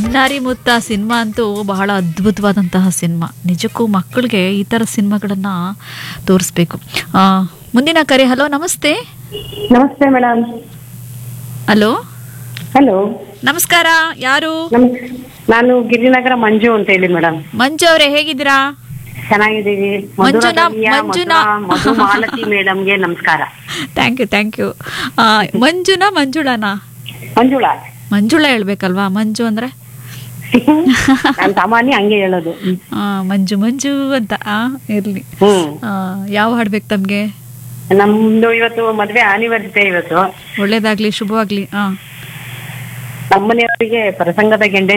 ಚಿನ್ನಾರಿ ಮುತ್ತ ಸಿನಿಮಾ ಅಂತೂ ಬಹಳ ಅದ್ಭುತವಾದಂತಹ ಸಿನಿಮಾ ನಿಜಕ್ಕೂ ಮಕ್ಕಳಿಗೆ ಈ ಥರ ಸಿನಿಮಾಗಳನ್ನು ತೋರಿಸ್ಬೇಕು ಆ, ಮುಂದಿನ ಕರೆ ಹಲೋ ನಮಸ್ತೆ ನಮಸ್ತೆ ಮೇಡಮ್ ಹಲೋ ಹಲೋ ನಮಸ್ಕಾರ ಯಾರು ನಮ್ ನಾನು ಗಿರಿನಗರ ಮಂಜು ಅಂತ ಹೇಳಿ ಮೇಡಮ್ ಮಂಜು ಅವರೇ ಹೇಗಿದ್ದೀರಾ ಚೆನ್ನಾಗಿದ್ದೀವಿ ಮಂಜುನಾ- ಮಧುರಗನ್ಯ, ಮಂಜುನಾ- ಮಧುರ- ಮಧು ಮಾಲತಿ ಮೇಡಮ್ಗೆ ನಮಸ್ಕಾರ ಥ್ಯಾಂಕ್ ಯು ಥ್ಯಾಂಕ್ ಯು ಮಂಜುನಾ ಮಂಜುಳಾನಾ ಮಂಜುಳಾ ಮಂಜುಳ ಹೇಳ್ಬೇಕಲ್ವಾ ಮಂಜು ಅಂದ್ರೆ ನಾನು ಸಾಮಾನ್ಯ ಹಂಗೆ ಹೇಳೋದು ಆ, ಮಂಜು ಮಂಜು ಅಂತ ಆ ಇರ್ಲಿ ಹ್ಮ್ ಆ, ಯಾವ ಹಾಡ್ಬೇಕು ತಮ್ಗೆ ನಮ್ದು ಇವತ್ತು ಮದ್ವೆ ಆನಿವರ್ಸಿಟಿ ಇವತ್ತು ಒಳ್ಳೇದಾಗ್ಲಿ ಶುಭವಾಗ್ಲಿ ಆ ನಮ್ಮನೆಯವರಿಗೆ ಪ್ರಸಂಗದ ಗೆಂಡೆ